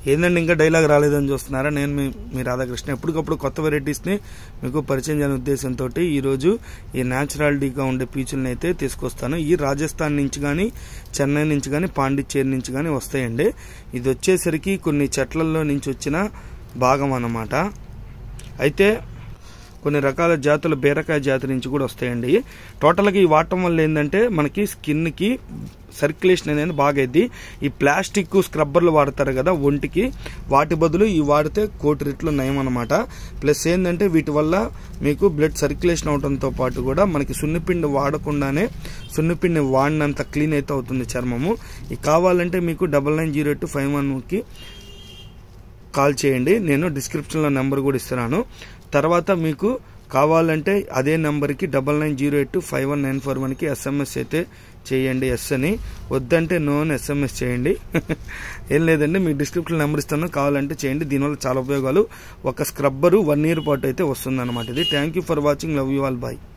ఏందండి ఇంకా డైలాగ్ రాలేదని చూస్తున్నారా నేను మీ మీ రాధాకృష్ణ ఎప్పటికప్పుడు కొత్త వెరైటీస్ని మీకు పరిచయం చేయాలనే ఉద్దేశంతో ఈరోజు ఈ న్యాచురాలిటీగా ఉండే పీచుల్ని అయితే తీసుకొస్తాను ఈ రాజస్థాన్ నుంచి కానీ చెన్నై నుంచి కానీ పాండిచ్చేరి నుంచి కానీ వస్తాయండి ఇది వచ్చేసరికి కొన్ని చెట్లల్లో నుంచి వచ్చిన భాగం అన్నమాట అయితే కొన్ని రకాల జాతుల బీరకాయ జాతి నుంచి కూడా వస్తాయండి టోటల్గా ఈ వాడటం వల్ల ఏంటంటే మనకి స్కిన్కి సర్క్యులేషన్ అనేది బాగైద్ది ఈ ప్లాస్టిక్ స్క్రబ్బర్లు వాడతారు కదా ఒంటికి వాటి బదులు ఈ వాడితే కోటి రెట్లు నయం అనమాట ప్లస్ ఏంటంటే వీటి వల్ల మీకు బ్లడ్ సర్క్యులేషన్ అవడంతో పాటు కూడా మనకి సున్నిపిండి వాడకుండానే సున్నిపిండి వాడినంత క్లీన్ అయితే అవుతుంది చర్మము ఇది కావాలంటే మీకు double nine zero two five వన్కి కాల్ చేయండి నేను డిస్క్రిప్షన్లో నెంబర్ కూడా ఇస్తున్నాను తర్వాత మీకు కావాలంటే అదే నెంబర్కి double nine zero eight five one nine four వన్కి ఎస్ఎంఎస్ అయితే చేయండి ఎస్ అని వద్దంటే నో అని ఎస్ఎంఎస్ చేయండి ఏం లేదండి మీకు డిస్క్రిప్షన్ నెంబర్ ఇస్తాను కావాలంటే చేయండి దీనివల్ల చాలా ఉపయోగాలు ఒక స్క్రబ్బరు వన్ ఇయర్ పాటు అయితే వస్తుంది అనమాట ఇది thank you for watching love you all bye